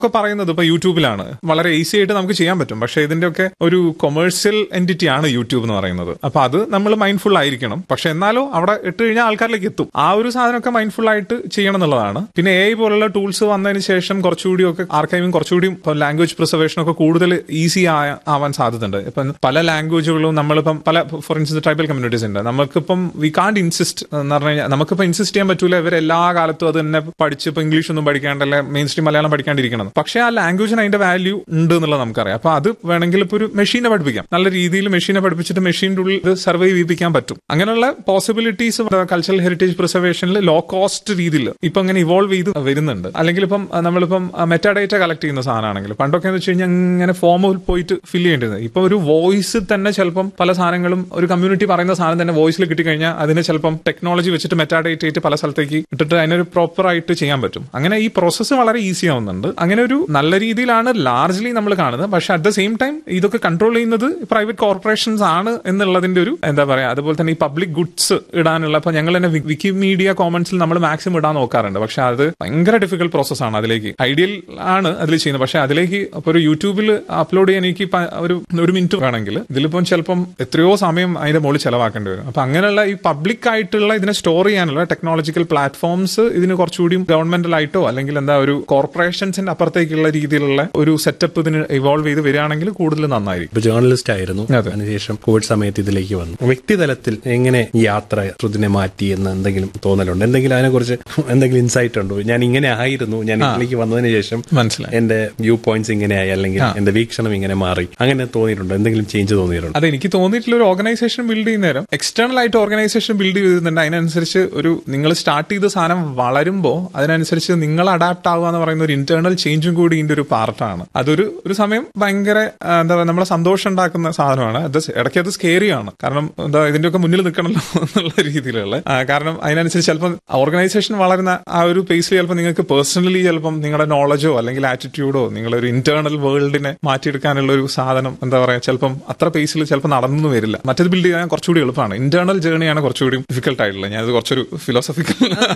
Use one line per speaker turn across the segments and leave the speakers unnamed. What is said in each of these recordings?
ഒക്കെ പറയുന്നത് ഇപ്പൊ യൂട്യൂബിലാണ് വളരെ ഈസി ആയിട്ട് നമുക്ക് ചെയ്യാൻ പറ്റും പക്ഷെ ഇതിന്റെ ഒക്കെ ഒരു കൊമേഴ്സ്യൽ എൻറ്റിറ്റി ആണ് യൂട്യൂബ് എന്ന് പറയുന്നത് അപ്പൊ അത് നമ്മൾ മൈൻഡ്ഫുൾ ആയിരിക്കണം പക്ഷെ എന്നാലും അവിടെ ഇട്ട് കഴിഞ്ഞാൽ ആൾക്കാരിലേക്ക് എത്തും ആ ഒരു സാധനമൊക്കെ മൈൻഡ്ഫുൾ ആയിട്ട് ചെയ്യണം എന്നുള്ളതാണ് പിന്നെ എ പോലുള്ള ടൂൾസ് വന്നതിന് ശേഷം കുറച്ചുകൂടി ഒക്കെ ആർക്കൈവിംഗ് കുറച്ചുകൂടി ഇപ്പൊ ലാംഗ്വേജ് പ്രിസർവേഷൻ ഒക്കെ കൂടുതൽ ഈസി ആവാൻ സാധ്യതയുണ്ട് ഇപ്പം പല ലാംഗ്വേജുകളും നമ്മളിപ്പം പല ഫോർ ഇൻസ്റ്റൻസ് ട്രൈബൽ കമ്മ്യൂണിറ്റീസ് ഉണ്ട് നമുക്കിപ്പം വി കാണ്ട് ഇൻസിസ്റ്റ് എന്ന് പറഞ്ഞു കഴിഞ്ഞാൽ നമുക്കിപ്പോൾ ഇൻസിസ്റ്റ് ചെയ്യാൻ പറ്റൂല ഇവർ എല്ലാ കാലത്തും അത് തന്നെ പഠിച്ച് ഇപ്പൊ ഇംഗ്ലീഷ് ഒന്നും പഠിക്കാണ്ടല്ല മെയിൻ സ്ട്രീം മലയാളം പഠിക്കാണ്ടിരിക്കണം പക്ഷേ ആ ലാംഗ്വേജിന് അതിന്റെ വാല്യൂ ഉണ്ട് എന്നുള്ളത് നമുക്കറിയാം അപ്പൊ അത് വേണമെങ്കിൽ ഇപ്പൊ ഒരു മെഷീനെ പഠിപ്പിക്കാം നല്ല രീതിയിൽ മെഷീനെ പഠിപ്പിച്ചിട്ട് മെഷീൻ്റെ ഉള്ളിൽ ഇത് സർവൈവ് ചെയ്യിപ്പിക്കാൻ പറ്റും അങ്ങനെയുള്ള പോസിബിലിറ്റീസ് കൾച്ചറൽ ഹെറിറ്റേജ് പ്രിസർവേഷനിൽ ലോ കോസ്റ്റ് രീതിയിൽ ഇപ്പൊ അങ്ങനെ ഇവോൾവ് ചെയ്ത് വരുന്നുണ്ട് അല്ലെങ്കിൽ ഇപ്പം അഹ് നമ്മളിപ്പം മെറ്റാഡേറ്റ കളക്ട് ചെയ്യുന്ന സാധനമാണെങ്കിൽ പണ്ടൊക്കെ എന്ന് വെച്ച് കഴിഞ്ഞാൽ ഇങ്ങനെ ഫോമിൽ പോയിട്ട് ഫില്ല് ചെയ്യേണ്ടത് ഇപ്പൊ ഒരു വോയിസ് തന്നെ ചിലപ്പം പല സാധനങ്ങളും ഒരു കമ്മ്യൂണിറ്റി പറയുന്ന സാധനം തന്നെ വോയിസിൽ കിട്ടിക്കഴിഞ്ഞാൽ അതിന് ചിലപ്പം ടെക്നോളജി വെച്ചിട്ട് മെറ്റാഡേറ്റ് ആയിട്ട് പല സ്ഥലത്തേക്ക് ഇട്ടിട്ട് അതിനൊരു പ്രോപ്പർ ആയിട്ട് ചെയ്യാൻ പറ്റും അങ്ങനെ ഈ പ്രോസസ്സ് വളരെ ഈസി ആവുന്നുണ്ട് അങ്ങനെ ഒരു നല്ല രീതിയിലാണ് ലാർജ്ലി നമ്മൾ കാണുന്നത് പക്ഷെ അറ്റ് ദ സെയിം ടൈം ഇതൊക്കെ കൺട്രോൾ ചെയ്യുന്നത് പ്രൈവറ്റ് കോർപ്പറേഷൻസ് ആണ് എന്നുള്ളതിന്റെ ഒരു എന്താ പറയാ അതുപോലെ തന്നെ ഈ പബ്ലിക് ഗുഡ്സ് ഇടാനുള്ള ഇപ്പൊ ഞങ്ങൾ തന്നെ വിക്കിമീഡിയ കോമൻസിൽ നമ്മൾ മാക്സിമം ഇടാൻ നോക്കാറുണ്ട് പക്ഷെ അത് ഭയങ്കര ഡിഫിക്കൽട്ട് പ്രോസസ് ആണ് അതിലേക്ക് ഐഡിയൽ ആണ് അതിൽ ചെയ്യുന്നത് പക്ഷെ അതിലേക്ക് ഇപ്പൊ ഒരു യൂട്യൂബിൽ അപ്ലോഡ് ചെയ്യാൻ എനിക്ക് ഇപ്പൊ ഒരു ഒരു മിനിറ്റ് വേണമെങ്കിൽ ഇതിലിപ്പം ചിലപ്പം എത്രയോ സമയം അതിന്റെ മുകളിൽ ചെലവാക്കേണ്ടി വരും അപ്പൊ അങ്ങനെയുള്ള ഈ പബ്ലിക് ആയിട്ടുള്ള ഇതിനെ സ്റ്റോർ ചെയ്യാനുള്ള ടെക്നോളജിക്കൽ പ്ലാറ്റ്ഫോംസ് ഇതിന് കുറച്ചുകൂടി ഗവൺമെന്റൽ ആയിട്ടോ അല്ലെങ്കിൽ എന്താ ഒരു കോർപ്പറേഷൻസിന്റെ അപ്പുറത്തേക്കുള്ള രീതിയിലുള്ള ഒരു സെറ്റപ്പ് ഇതിന് ഇവോൾവ് ചെയ്ത് വരികയാണെങ്കിൽ കൂടുതൽ നന്നായിരിക്കും
ഇപ്പൊ ജേർണലിസ്റ്റ് ആയിരുന്നു
അതെ.
അതിനുശേഷം കോവിഡ് സമയത്ത് ഇതിലേക്ക് വന്നു വ്യക്തിതലത്തിൽ എങ്ങനെ ഈ യാത്ര ശ്രുതിനെ മാറ്റി എന്ന് എന്തെങ്കിലും തോന്നലുണ്ട് എന്തെങ്കിലും അതിനെക്കുറിച്ച് എന്തെങ്കിലും ഇൻസൈറ്റ് ഉണ്ടോ ഞാൻ ഇങ്ങനെ ആയിരുന്നു ഞാൻ ഇതിലേക്ക് വന്നതിന് ശേഷം
മനസ്സിലായി
എന്റെ വ്യൂ പോയിന്റ്സ് ഇങ്ങനെയായി അല്ലെങ്കിൽ എന്റെ വീക്ഷണം ഇങ്ങനെ മാറി അങ്ങനെ തോന്നിയിട്ടുണ്ടോ എന്തെങ്കിലും ചേഞ്ച് തോന്നിയിട്ടുണ്ടോ
അതെ എനിക്ക് തോന്നിയിട്ടുള്ള ഒരു ഓർഗനൈസേഷൻ ബിൽഡ് ചെയ്യുന്ന നേരം എക്സ്റ്റേണൽ ആയിട്ട് ഓർഗനൈസേഷൻ ബിൽഡ് ചെയ്തിട്ടുണ്ട് അതിനനുസരിച്ച് ഒരു നിങ്ങൾ സ്റ്റാർട്ട് ചെയ്ത സാധനം വളരുമ്പോൾ അതിനനുസരിച്ച് നിങ്ങൾ അഡാപ്റ്റ് ആവുക എന്ന് പറയുന്ന ഒരു ഇന്റേണൽ ചേഞ്ചും കൂടി ഇതിന്റെ ഒരു പാർട്ടാണ് അതൊരു ഒരു സമയം ഭയങ്കര ആ, എന്താ പറയുക നമ്മളെ സന്തോഷം ഉണ്ടാക്കുന്ന സാധനമാണ് അത് ഇടയ്ക്ക് അത് സ്കേറിയാണ് കാരണം എന്താ ഇതിന്റെയൊക്കെ മുന്നിൽ നിൽക്കണമല്ലോ എന്നുള്ള രീതിയിലുള്ള ആ, കാരണം അതിനനുസരിച്ച് ചിലപ്പോൾ ഓർഗനൈസേഷൻ വളരുന്ന ആ ഒരു പേസിൽ ചിലപ്പോൾ നിങ്ങൾക്ക് പേഴ്സണലി ചിലപ്പം നിങ്ങളുടെ നോളജോ അല്ലെങ്കിൽ ആറ്റിറ്റ്യൂഡോ നിങ്ങളൊരു ഇന്റേണൽ വേൾഡിനെ മാറ്റിയെടുക്കാനുള്ള ഒരു സാധനം എന്താ പറയാ ചിലപ്പം അത്ര പേസിൽ ചിലപ്പോൾ നടന്നു വരില്ല മറ്റേത് ബിൽഡ് ചെയ്യാൻ കുറച്ചുകൂടി എളുപ്പമാണ് ഇന്റേണൽ ജേർണിയാണ് കുറച്ചുകൂടി ഡിഫിക്കൽട്ട് ആയിട്ടുള്ളത് ഞാനത് കുറച്ചൊരു ഫിലോസഫിക്കൽ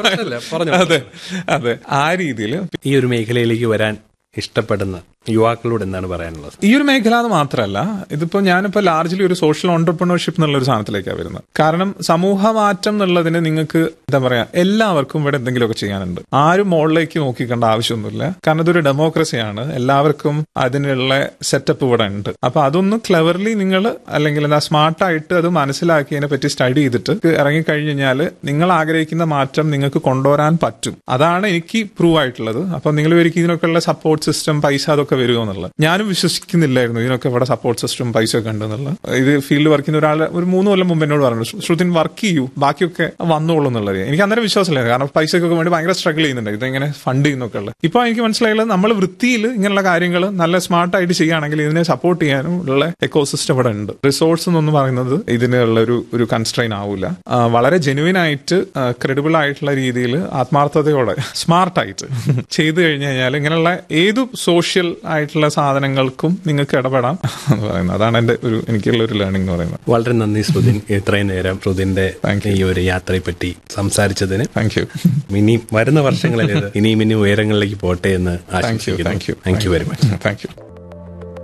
അതെ അതെ ആ രീതിയിൽ
ഈ ഒരു മേഖലയിലേക്ക് വരാൻ ഇഷ്ടപ്പെടുന്ന യുവാക്കളോട് എന്താണ് പറയാനുള്ളത്
ഈ ഒരു മേഖല എന്ന് മാത്രമല്ല ഇതിപ്പോ ഞാനിപ്പോ ലാർജ്ലി ഒരു സോഷ്യൽ ഓണ്ടർപ്രണർഷിപ്പ് എന്നുള്ള ഒരു സാധനത്തിലേക്കാണ് വരുന്നത് കാരണം സമൂഹ മാറ്റം എന്നുള്ളതിന് നിങ്ങൾക്ക് എന്താ പറയാ എല്ലാവർക്കും ഇവിടെ എന്തെങ്കിലുമൊക്കെ ചെയ്യാനുണ്ട് ആരും മുകളിലേക്ക് നോക്കിക്കേണ്ട ആവശ്യമൊന്നുമില്ല കാരണം ഇതൊരു ഡെമോക്രസിയാണ് എല്ലാവർക്കും അതിനുള്ള സെറ്റപ്പ് ഇവിടെ ഉണ്ട് അപ്പൊ അതൊന്ന് ക്ലെവർലി നിങ്ങൾ അല്ലെങ്കിൽ എന്താ സ്മാർട്ടായിട്ട് അത് മനസ്സിലാക്കി അതിനെ പറ്റി സ്റ്റഡി ചെയ്തിട്ട് ഇറങ്ങിക്കഴിഞ്ഞ് കഴിഞ്ഞാൽ നിങ്ങൾ ആഗ്രഹിക്കുന്ന മാറ്റം നിങ്ങൾക്ക് കൊണ്ടുവരാൻ പറ്റും അതാണ് എനിക്ക് പ്രൂവ് ആയിട്ടുള്ളത് അപ്പൊ നിങ്ങൾ ഒരിക്കലും ഇതിനൊക്കെയുള്ള സപ്പോർട്ട് സിസ്റ്റം പൈസ അതൊക്കെ വരുമോ എന്നുള്ളത് ഞാനും വിശ്വസിക്കുന്നില്ലായിരുന്നു ഇതിനൊക്കെ ഇവിടെ സപ്പോർട്ട് സിസ്റ്റം പൈസ ഒക്കെ ഉണ്ടെന്നുള്ളത് ഇത് ഫീൽഡ് വർക്ക് ചെയ്യുന്ന ഒരാൾ ഒരു മൂന്ന് കൊല്ലം മുമ്പ് എന്നോട് പറഞ്ഞു ശ്രുതിൻ വർക്ക് ചെയ്യൂ ബാക്കിയൊക്കെ വന്നോളൂ എന്നുള്ളത് എനിക്ക് അന്നേരം വിശ്വാസമില്ലായിരുന്നു കാരണം പൈസക്കൊക്കെ വേണ്ടി ഭയങ്കര സ്ട്രഗിൾ ചെയ്യുന്നുണ്ട് ഇതെങ്ങനെ ഫണ്ട് ചെയ്യുന്നൊക്കെ ഉള്ളത് ഇപ്പൊ എനിക്ക് മനസ്സിലായുള്ളത് നമ്മൾ വൃത്തിയിൽ ഇങ്ങനെയുള്ള കാര്യങ്ങൾ നല്ല സ്മാർട്ടായിട്ട് ചെയ്യുകയാണെങ്കിൽ ഇതിനെ സപ്പോർട്ട് ചെയ്യാനും ഉള്ള എക്കോസിസ്റ്റം ഇവിടെ ഉണ്ട് റിസോഴ്സ് എന്ന് പറയുന്നത് ഇതിനുള്ള ഒരു ഒരു കൺസ്ട്രെയിൻ ആവില്ല ആ, വളരെ ജെനുവിൻ ആയിട്ട് ക്രെഡിബിൾ ആയിട്ടുള്ള രീതിയിൽ ആത്മാർത്ഥതയോടെ സ്മാർട്ടായിട്ട് ചെയ്തു കഴിഞ്ഞു കഴിഞ്ഞാൽ ഇങ്ങനെയുള്ള ഏതു സോഷ്യൽ ആയിട്ടുള്ള സാധനങ്ങൾക്കും നിങ്ങൾക്ക് ഇടപെടാം എന്ന് പറയുന്നത് അതാണ് എന്റെ ഒരു എനിക്കുള്ള ഒരു ലേണിംഗ് എന്ന് പറയുന്നത്
വളരെ നന്ദി ശ്രുതിൻ ഇത്രയും നേരം ശ്രുതിന്റെ ഈ ഒരു യാത്രയെ പറ്റി സംസാരിച്ചതിന്
താങ്ക് യു
ഇനി വരുന്ന വർഷങ്ങളിൽ ഇത് ഇനിയും ഇനിയും ഉയരങ്ങളിലേക്ക് പോട്ടെ എന്ന്
താങ്ക് യു
ആശംസിക്കുന്നു
thank you
thank you very much
thank U